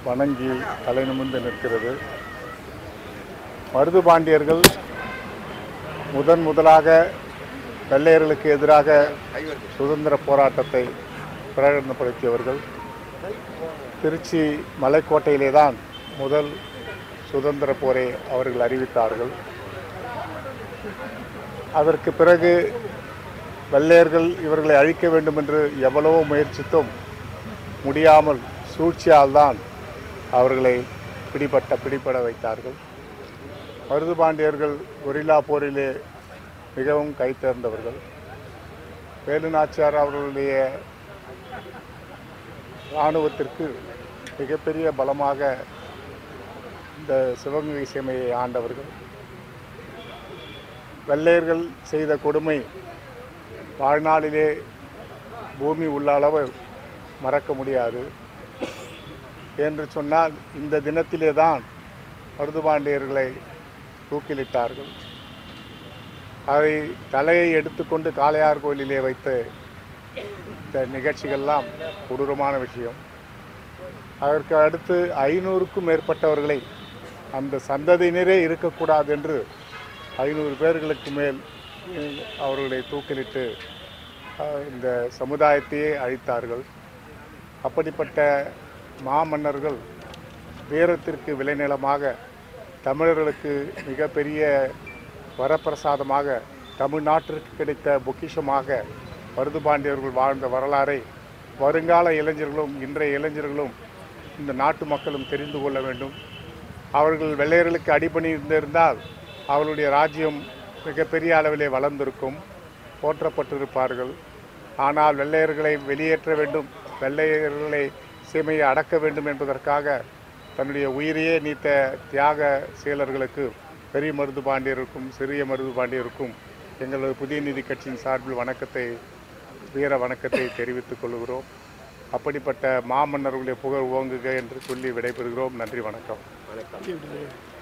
வணங்கி தலை நிமிர்ந்து நிற்கிறது மருது பாண்டியர்கள் முதன் முதலாக வெள்ளையர்களுக்கு எதிராக சுதந்திர போராட்டத்தை பிரகடனப்படுத்தியவர்கள் திருச்சி மலைக்கோட்டையிலே தான் முதல் சுதந்திர போரை அவர்கள் அறிவித்தார்கள் அதற்கு பிறகு வெள்ளையர்கள் இவர்களை அழிக்க வேண்டும் என்று எவ்வளவோ முயற்சித்தும் முடியாமல் சூழ்ச்சியால் தான் அவர்களை பிடிபட்ட பிடிபட வைத்தார்கள் மருது பாண்டியர்கள் கொரில்லா போரிலே மிகவும் கை தேர்ந்தவர்கள் வேலு நாச்சியார் அவர்களுடைய இராணுவத்திற்கு மிகப்பெரிய பலமாக இந்த சிவகங்கை சீமையை ஆண்டவர்கள் வெள்ளையர்கள் செய்த கொடுமை வாழ்நாளிலே பூமி உள்ள அளவு மறக்க முடியாது என்று சொன்னால் இந்த தினத்திலே தான் மருதுபாண்டியர்களை தூக்கிலிட்டார்கள் அதை தலையை எடுத்துக்கொண்டு காளையார் கோயிலிலே வைத்த இந்த நிகழ்ச்சிகள்லாம் கொடூரமான விஷயம் அதற்கு அடுத்து ஐநூறுக்கும் மேற்பட்டவர்களை அந்த சந்ததியினரே இருக்கக்கூடாது என்று ஐநூறு பேர்களுக்கு மேல் அஹ், அவர்களை தூக்கிலிட்டு அஹ், இந்த சமுதாயத்தையே அழித்தார்கள் அப்படிப்பட்ட மாமன்னர்கள் வீரத்திற்கு விளைநிலமாக தமிழர்களுக்கு மிகப்பெரிய வரப்பிரசாதமாக தமிழ்நாட்டிற்கு கிடைத்த பொக்கிஷமாக மருதுபாண்டியர்கள் வாழ்ந்த வரலாறை வருங்கால இளைஞர்களும் இன்றைய இளைஞர்களும் இந்த நாட்டு மக்களும் தெரிந்து கொள்ள வேண்டும் அவர்கள் வெள்ளையர்களுக்கு அடிபணிந்திருந்தால் அவர்களுடைய ராஜ்யம் மிகப்பெரிய அளவிலே வளர்ந்திருக்கும் போற்றப்பட்டிருப்பார்கள் ஆனால் வெள்ளையர்களை வெளியேற்ற வேண்டும் வெள்ளையர்களை சீமையை அடக்க வேண்டும் என்பதற்காக தன்னுடைய உயிரையே நீத்த தியாக செயலர்களுக்கு பெரிய மருது பாண்டியருக்கும் சிறிய மருது பாண்டியருக்கும் எங்களது புதிய நீதி கட்சியின் சார்பில் வணக்கத்தை வீர வணக்கத்தை தெரிவித்துக் கொள்கிறோம் அப்படிப்பட்ட மாமன்னர்களுடைய புகழ் ஓங்குக என்று சொல்லி விடைபெறுகிறோம் நன்றி வணக்கம் வணக்கம்